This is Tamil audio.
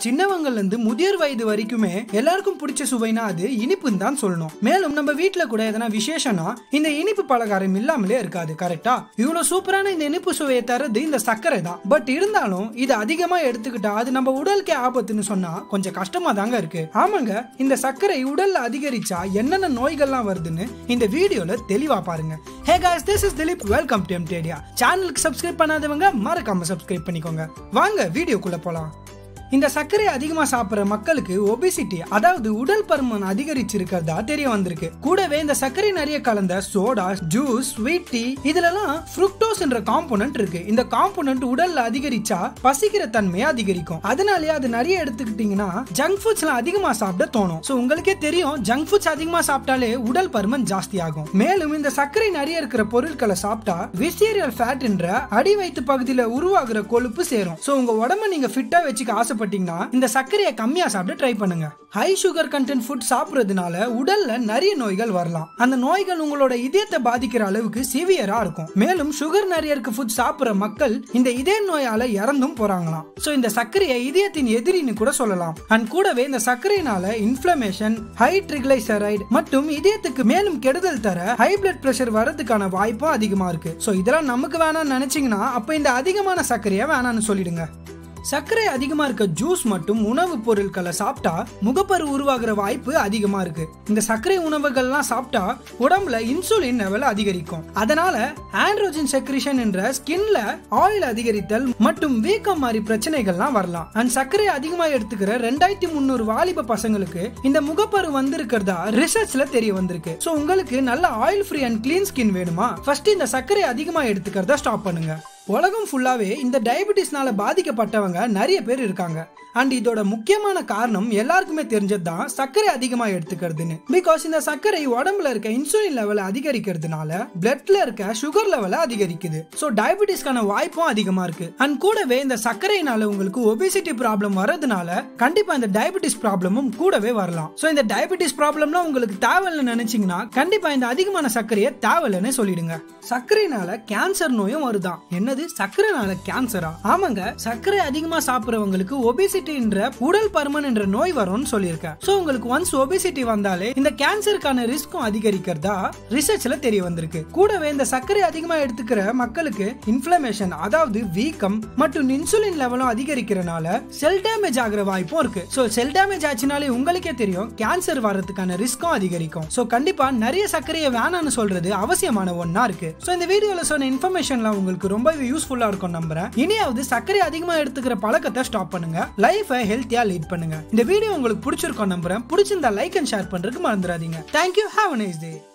சின்னவங்கல இருந்து முதியோர் வயது வரைக்குமே எல்லாருக்கும் பிடிச்ச சுவைனா அது இனிப்புன்னு தான் சொல்லணும் மேலும் நம்ம வீட்ல கூட எதனா விசேஷம்னா இந்த இனிப்பு பலகாரம் இல்லாமலே இருக்காது கரெக்டா இவ்வளவு சூப்பரான இந்த இனிப்பு சுவையை தரது இந்த சர்க்கரை தான் பட் இருந்தாலும் இது அதிகமா எடுத்துக்கிட்டா அது நம்ம உடலுக்கே ஆபத்துன்னு சொன்னா கொஞ்சம் கஷ்டமா தாங்க இருக்கு ஆமாங்க இந்த சர்க்கரை உடல்ல அதிகரிச்சா என்னென்ன நோய்கள்லாம் வருதுன்னு இந்த வீடியோல தெளிவா பாருங்க hey guys this is Dilip welcome to எம்டேடியா சேனலுக்கு சப்ஸ்கிரைப் பண்ணாதவங்க மறக்காம சப்ஸ்கிரைப் பண்ணிக்கோங்க வாங்க வீடியோக்குள்ள போலாம் இந்த சர்க்கரை அதிகமா சாப்பிடுற மக்களுக்கு ஒபிசிட்டி அதாவது உடல் பருமன் அதிகரிச்சிருக்கிறதா தெரிய வந்திருக்கு கூடவே இந்த சர்க்கரை நிறைய கலந்த சோடா ஜூஸ் ஸ்வீட் டீ இதுலலாம் ஃப்ருக்டோஸ் என்ற காம்போனன்ட் இருக்கு இந்த காம்போனன்ட் உடல்ல அதிகரிச்சா பசிக்கிற தன்மையை அதிகரிக்கும் அதனாலேயே அது நிறைய எடுத்துக்கிட்டீங்கன்னா ஜங்க் ஃபுட்ஸ் எல்லாம் அதிகமா சாப்பிட தோணும் சோ உங்களுக்கே தெரியும் ஜங்க் ஃபுட்ஸ் அதிகமா சாப்பிட்டாலே உடல் பருமன் ஜாஸ்தி ஆகும் மேலும் இந்த சர்க்கரை நிறைய இருக்கிற பொருட்களை சாப்பிட்டா விசேரியல் ஃபேட் என்ற அடி வயிற்று பகுதியில உருவாகுற கொழுப்பு சேரும் சோ உங்க உடம்ப நீங்க ஃபிட்டா வச்சுக்க ஆசைப்பட்டீங்கன்னா இந்த சர்க்கரையை கம்மியா சாப்பிட ட்ரை பண்ணுங்க ஹை சுகர் கண்டென்ட் ஃபுட் சாப்பிடுறதுனால உடல்ல நிறைய நோய்கள் வரலாம் அந்த நோய்கள் உங்களோட இதயத்தை பாதிக்கிற அளவுக்கு சிவியரா இருக்கும் மேலும் சுகர் நிறைய இருக்க ஃபுட் சாப்பிடுற மக்கள் இந்த இதய நோயால இறந்தும் போறாங்களாம் சோ இந்த சர்க்கரையை இதயத்தின் எதிரின்னு கூட சொல்லலாம் அண்ட் கூடவே இந்த சர்க்கரையினால இன்ஃபிளமேஷன் ஹை ட்ரிக்ளைசரைடு மற்றும் இதயத்துக்கு மேலும் கெடுதல் தர ஹை பிளட் பிரஷர் வரதுக்கான வாய்ப்பும் அதிகமா இருக்கு சோ இதெல்லாம் நமக்கு வேணாம்னு நினைச்சீங்கன்னா அப்ப இந்த அதிகமான சர்க்கரையை வேணாம்னு சொல்லிடுங்க சர்க்கரை அதிகமா இருக்க ஜூஸ் மற்றும் உணவுப் பொருட்களை சாப்பிட்டா முகப்பரு உருவாகிற வாய்ப்பு அதிகமா இருக்கு இந்த சர்க்கரை உணவுகள்லாம் சாப்பிட்டா உடம்புல இன்சுலின் லெவல் அதிகரிக்கும் அதனால ஆண்ட்ரோஜன் செக்ரிஷன் என்ற ஸ்கின்ல ஆயில் அதிகரித்தல் மற்றும் வீக்கம் மாதிரி பிரச்சனைகள்லாம் வரலாம் அண்ட் சர்க்கரை அதிகமா எடுத்துக்கிற ரெண்டாயிரத்தி முந்நூறு வாலிப பசங்களுக்கு இந்த முகப்பரு வந்திருக்கிறதா ரிசர்ச்ல தெரிய வந்திருக்கு சோ உங்களுக்கு நல்ல oil free and clean skin வேணுமா ஃபர்ஸ்ட் இந்த சர்க்கரை அதிகமா எடுத்துக்கிறத ஸ்டாப் பண்ணுங்க உலகம் ஃபுல்லாவே இந்த டயபிட்டிஸ்னால பாதிக்கப்பட்டவங்க நிறைய பேர் இருக்காங்க அண்ட் இதோட முக்கியமான காரணம் எல்லாருக்குமே தெரிஞ்சது தான் சர்க்கரை அதிகமா எடுத்துக்கிறதுன்னு பிகாஸ் இந்த சர்க்கரை உடம்புல இருக்க இன்சுலின் லெவலை அதிகரிக்கிறதுனால பிளட்ல இருக்க சுகர் லெவலை அதிகரிக்குது ஸோ டயபிட்டிஸ்க்கான வாய்ப்பும் அதிகமா இருக்கு அண்ட் கூடவே இந்த சர்க்கரையினால உங்களுக்கு ஒபிசிட்டி ப்ராப்ளம் வரதுனால கண்டிப்பா இந்த டயபிட்டிஸ் ப்ராப்ளமும் கூடவே வரலாம் ஸோ இந்த டயபிட்டிஸ் ப்ராப்ளம்லாம் உங்களுக்கு தேவையில்லை நினைச்சீங்கன்னா கண்டிப்பா இந்த அதிகமான சர்க்கரையை தேவையில்லைன்னு சொல்லிடுங்க சர்க்கரைனால கேன்சர் நோயும் வருதான் என்னது சர்க்கரைனால கேன்சரா ஆமாங்க சர்க்கரை அதிகமா சாப்பிடுறவங்களுக்கு ஒபிசிட்டின்ற உடல் பருமன் என்ற நோய் வரும்னு சொல்லியிருக்கேன் சோ உங்களுக்கு ஒன்ஸ் ஒபிசிட்டி வந்தாலே இந்த கேன்சருக்கான ரிஸ்க்கும் அதிகரிக்கிறதா ரிசர்ச்ல தெரிய வந்திருக்கு கூடவே இந்த சர்க்கரை அதிகமா எடுத்துக்கிற மக்களுக்கு இன்ஃபிளமேஷன் அதாவது வீக்கம் மற்றும் இன்சுலின் லெவலும் அதிகரிக்கிறனால செல் டேமேஜ் ஆகிற வாய்ப்பும் இருக்கு சோ செல் டேமேஜ் ஆச்சுனாலே உங்களுக்கே தெரியும் கேன்சர் வர்றதுக்கான ரிஸ்க்கும் அதிகரிக்கும் சோ கண்டிப்பா நிறைய சர்க்கரையை வேணாம்னு சொல்றது அவசியமான ஒன்னா இருக்கு சோ இந்த வீடியோல சொன்ன இன்ஃபர்மேஷன்லாம் உங்களுக்கு ரொம்பவே யூஸ்ஃபுல்லா இருக்கும் நம்புறேன் இனியாவது சர்க்கரை அதிகமா எடுத்துக்கிற பழக்கத்தை ஸ்டாப் பண்ணுங்க லைஃபை ஹெல்த்தியா லீட் பண்ணுங்க இந்த வீடியோ உங்களுக்கு பிடிச்சிருக்கும் நம்புறேன் பிடிச்சிருந்தா லைக் அண்ட் ஷேர் பண்றதுக்கு மறந்துடாதீங்க தேங்க்யூ ஹாவ் நைஸ் டே